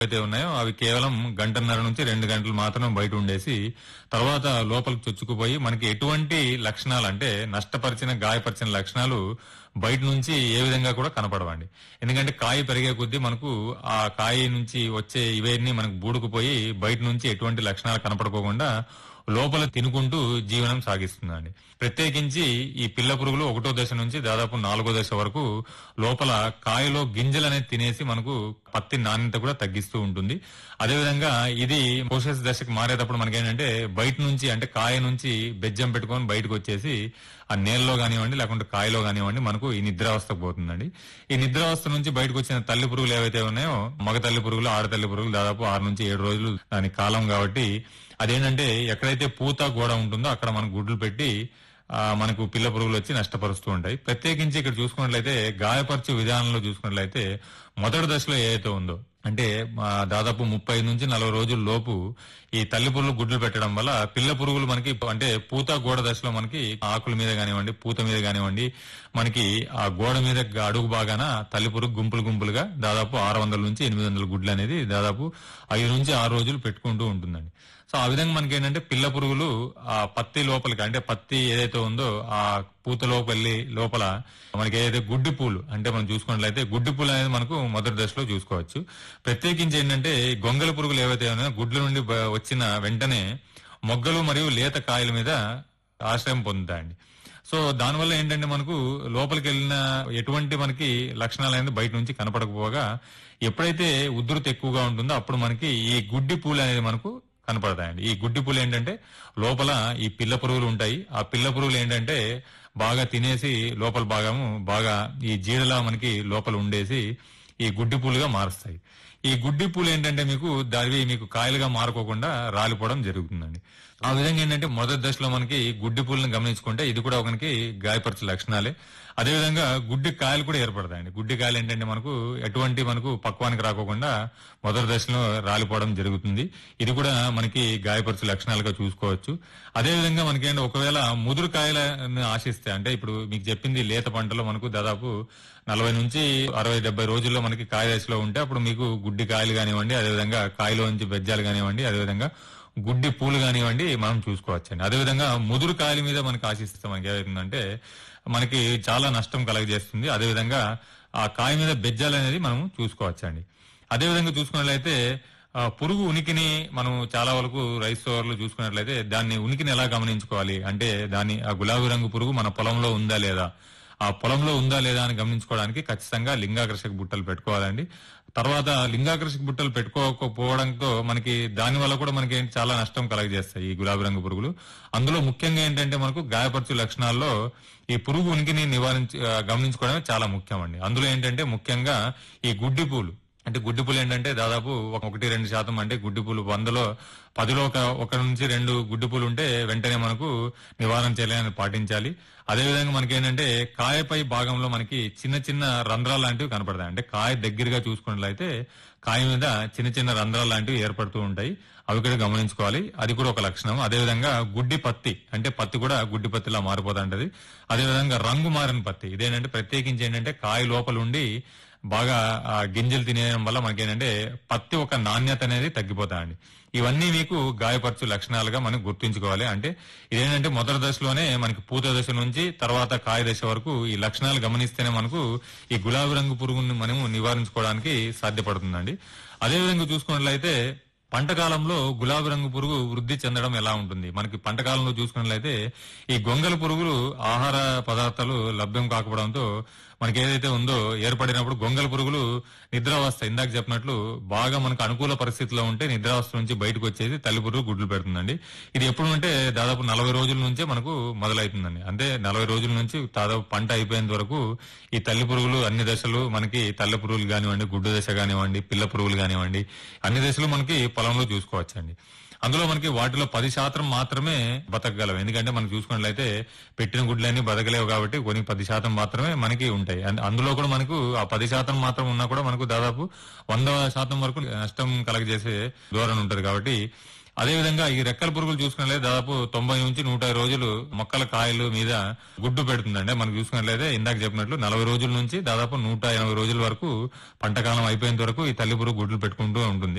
అయితే ఉన్నాయో అవి కేవలం గంటన్నర నుంచి రెండు గంటలు మాత్రం బయట ఉండేసి తర్వాత లోపలికి చొచ్చుకుపోయి మనకి ఎటువంటి లక్షణాలు అంటే నష్టపరిచిన గాయపరిచిన లక్షణాలు బయట నుంచి ఏ విధంగా కూడా కనపడవండి ఎందుకంటే కాయ పెరిగే కొద్దీ మనకు ఆ కాయ నుంచి వచ్చే ఇవన్నీ మనకు బూడుకుపోయి బయట నుంచి ఎటువంటి లక్షణాలు కనపడుకోకుండా లోపల తినుకుంటూ జీవనం సాగిస్తుందండి ప్రత్యేకించి ఈ పిల్ల పురుగులు ఒకటో దశ నుంచి దాదాపు నాలుగో దశ వరకు లోపల కాయలో గింజలు అనేది తినేసి మనకు పత్తి నాణ్యత కూడా తగ్గిస్తూ ఉంటుంది అదేవిధంగా ఇది పోషస్ దశకు మారేటప్పుడు మనకేంటంటే బయట నుంచి అంటే కాయ నుంచి బెజ్జం పెట్టుకొని బయటకు వచ్చేసి ఆ నేలలో కానివ్వండి లేకుంటే కాయలో కానివ్వండి మనకు ఈ నిద్రావస్థకు పోతుందండి ఈ నిద్రావస్థ నుంచి బయటకు వచ్చిన తల్లి పురుగులు ఏవైతే ఉన్నాయో మగ తల్లి పురుగులు ఆడతల్లి పురుగులు దాదాపు ఆరు నుంచి ఏడు రోజులు దాని కాలం కాబట్టి అదేంటంటే ఎక్కడైతే పూత గోడ ఉంటుందో అక్కడ మనం గుడ్లు పెట్టి ఆ, మనకు పిల్ల పురుగులు వచ్చి నష్టపరుస్తూ ఉంటాయి ప్రత్యేకించి ఇక్కడ చూసుకున్నట్లయితే గాయపరచు విధానంలో చూసుకున్నట్లయితే మొదటి దశలో ఏదైతే ఉందో అంటే ఆ, దాదాపు ముప్పై నుంచి నలభై రోజుల లోపు ఈ తల్లి పురుగులు గుడ్లు పెట్టడం వల్ల పిల్ల పురుగులు మనకి అంటే పూత గోడ దశలో మనకి ఆకుల మీద కానివ్వండి పూత మీద కానివ్వండి మనకి ఆ గోడ మీద అడుగు బాగాన తల్లి పురుగు గుంపులు గుంపులుగా దాదాపు ఆరు వందల నుంచి ఎనిమిది వందల గుడ్లు అనేది దాదాపు ఐదు నుంచి ఆరు రోజులు పెట్టుకుంటూ ఉంటుందండి సో ఆ విధంగా మనకి ఏంటంటే పిల్ల పురుగులు ఆ పత్తి లోపలికి అంటే పత్తి ఏదైతే ఉందో ఆ పూత లోపలి లోపల మనకి ఏదైతే గుడ్డి పూలు అంటే మనం చూసుకున్నట్లయితే గుడ్డి పూలు అనేది మనకు మొదటి దశలో చూసుకోవచ్చు ప్రత్యేకించి ఏంటంటే ఈ గొంగల పురుగులు ఏవైతే ఉన్నాయో గుడ్ల నుండి బ- వచ్చిన వెంటనే మొగ్గలు మరియు లేత కాయల మీద ఆశ్రయం పొందుతాయండి సో దానివల్ల ఏంటంటే మనకు లోపలికి వెళ్ళిన ఎటువంటి మనకి లక్షణాలు అనేది బయట నుంచి కనపడకపోగా ఎప్పుడైతే ఉధృతి ఎక్కువగా ఉంటుందో అప్పుడు మనకి ఈ గుడ్డి పూలు అనేది మనకు కనపడతాయండి ఈ గుడ్డి పూలు ఏంటంటే లోపల ఈ పిల్ల పురుగులు ఉంటాయి ఆ పిల్ల పురుగులు ఏంటంటే బాగా తినేసి లోపల భాగము బాగా ఈ జీడలా మనకి లోపల ఉండేసి ఈ గుడ్డి పూలుగా మారుస్తాయి ఈ గుడ్డి పూలు ఏంటంటే మీకు దానివి మీకు కాయలుగా మారుకోకుండా రాలిపోవడం జరుగుతుందండి ఆ విధంగా ఏంటంటే మొదటి దశలో మనకి గుడ్డి పూలను గమనించుకుంటే ఇది కూడా ఒకనికి గాయపరచే లక్షణాలే అదేవిధంగా గుడ్డి కాయలు కూడా ఏర్పడతాయండి గుడ్డి కాయలు ఏంటంటే మనకు ఎటువంటి మనకు పక్వానికి రాకోకుండా మొదటి దశలో రాలిపోవడం జరుగుతుంది ఇది కూడా మనకి గాయపరచే లక్షణాలుగా చూసుకోవచ్చు అదేవిధంగా మనకి ఏంటంటే ఒకవేళ ముదురు కాయలను ఆశిస్తే అంటే ఇప్పుడు మీకు చెప్పింది లేత పంటలో మనకు దాదాపు నలభై నుంచి అరవై డెబ్బై రోజుల్లో మనకి కాయ దశలో ఉంటే అప్పుడు మీకు గుడ్డి కాయలు కానివ్వండి అదేవిధంగా కాయలో నుంచి బెజ్జాలు కానివ్వండి అదేవిధంగా గుడ్డి పూలు కానివ్వండి మనం చూసుకోవచ్చండి అదేవిధంగా ముదురు కాయల మీద మనకి ఆశిస్తే మనకి ఏమవుతుందంటే మనకి చాలా నష్టం కలగజేస్తుంది అదేవిధంగా ఆ కాయ మీద బెజ్జాలు అనేది మనం చూసుకోవచ్చండి అదేవిధంగా చూసుకున్నట్లయితే ఆ, పురుగు ఉనికిని మనం చాలా వరకు రైస్ సోవర్లు చూసుకున్నట్లయితే దాన్ని ఉనికిని ఎలా గమనించుకోవాలి అంటే దాని ఆ గులాబీ రంగు పురుగు మన పొలంలో ఉందా లేదా ఆ పొలంలో ఉందా లేదా అని గమనించుకోవడానికి ఖచ్చితంగా లింగాకర్షక బుట్టలు పెట్టుకోవాలండి తర్వాత లింగాకర్షక బుట్టలు పెట్టుకోకపోవడంతో మనకి దాని వల్ల కూడా మనకి ఏంటి చాలా నష్టం కలగజేస్తాయి ఈ గులాబీ రంగు పురుగులు అందులో ముఖ్యంగా ఏంటంటే మనకు గాయపరచు లక్షణాల్లో ఈ పురుగు ఉనికిని నివారించి ఆ, గమనించుకోవడమే చాలా ముఖ్యం అండి అందులో ఏంటంటే ముఖ్యంగా ఈ గుడ్డి పూలు అంటే గుడ్డి పూలు ఏంటంటే దాదాపు ఒక- ఒకటి రెండు శాతం అంటే గుడ్డి పూలు వందలో పదిలో ఒక ఒక నుంచి రెండు గుడ్డి పూలు ఉంటే వెంటనే మనకు నివారణ చర్యలను పాటించాలి అదేవిధంగా మనకి ఏంటంటే కాయపై భాగంలో మనకి చిన్న చిన్న రంధ్రాలు లాంటివి కనపడతాయి అంటే కాయ దగ్గరగా చూసుకున్నట్లయితే కాయ మీద చిన్న చిన్న రంధ్రాలు లాంటివి ఏర్పడుతూ ఉంటాయి అవి కూడా గమనించుకోవాలి అది కూడా ఒక లక్షణం అదేవిధంగా గుడ్డి పత్తి అంటే పత్తి కూడా గుడ్డి పత్తిలా మారిపోతుంటది అదేవిధంగా రంగు మారిన పత్తి ఇదేంటంటే ప్రత్యేకించి ఏంటంటే కాయ లోపల ఉండి బాగా ఆ గింజలు తినేయడం వల్ల మనకి ఏంటంటే పత్తి ఒక నాణ్యత అనేది తగ్గిపోతాయండి ఇవన్నీ మీకు గాయపరచు లక్షణాలుగా మనం గుర్తుంచుకోవాలి అంటే ఇదేంటంటే మొదటి దశలోనే మనకి పూత దశ నుంచి తర్వాత కాయ దశ వరకు ఈ లక్షణాలు గమనిస్తేనే మనకు ఈ గులాబీ రంగు పురుగుని మనము నివారించుకోవడానికి సాధ్యపడుతుందండి అదేవిధంగా చూసుకున్నట్లయితే పంట కాలంలో గులాబీ రంగు పురుగు వృద్ధి చెందడం ఎలా ఉంటుంది మనకి పంట కాలంలో చూసుకున్నట్లయితే ఈ గొంగల పురుగులు ఆహార పదార్థాలు లభ్యం కాకపోవడంతో మనకి ఏదైతే ఉందో ఏర్పడినప్పుడు గొంగల పురుగులు నిద్రావస్థ ఇందాక చెప్పినట్లు బాగా మనకు అనుకూల పరిస్థితిలో ఉంటే నిద్రావస్థ నుంచి బయటకు వచ్చేసి తల్లి పురుగు గుడ్లు పెడుతుందండి ఇది ఎప్పుడు అంటే దాదాపు నలభై రోజుల నుంచే మనకు మొదలవుతుందండి అంటే నలభై రోజుల నుంచి దాదాపు పంట అయిపోయేంత వరకు ఈ తల్లి పురుగులు అన్ని దశలు మనకి తల్లి పురుగులు కానివ్వండి గుడ్డు దశ కానివ్వండి పిల్ల పురుగులు కానివ్వండి అన్ని దశలు మనకి పొలంలో చూసుకోవచ్చండి అందులో మనకి వాటిలో పది శాతం మాత్రమే బతకగలవు ఎందుకంటే మనం చూసుకున్నట్లయితే పెట్టిన గుడ్లన్నీ బతకలేవు కాబట్టి కొన్ని పది శాతం మాత్రమే మనకి ఉంటాయి అండ్ అందులో కూడా మనకు ఆ పది శాతం మాత్రం ఉన్నా కూడా మనకు దాదాపు వంద శాతం వరకు నష్టం కలగజేసే ధోరణి ఉంటది కాబట్టి అదేవిధంగా ఈ రెక్కల పురుగులు చూసుకున్నట్లయితే దాదాపు తొంభై నుంచి నూట యాభై రోజులు మొక్కల కాయలు మీద గుడ్డు పెడుతుందండి మనం చూసుకున్నట్లయితే ఇందాక చెప్పినట్లు నలభై రోజుల నుంచి దాదాపు నూట ఎనభై రోజుల వరకు పంటకాలం అయిపోయేంత వరకు ఈ తల్లి పురుగు గుడ్లు పెట్టుకుంటూ ఉంటుంది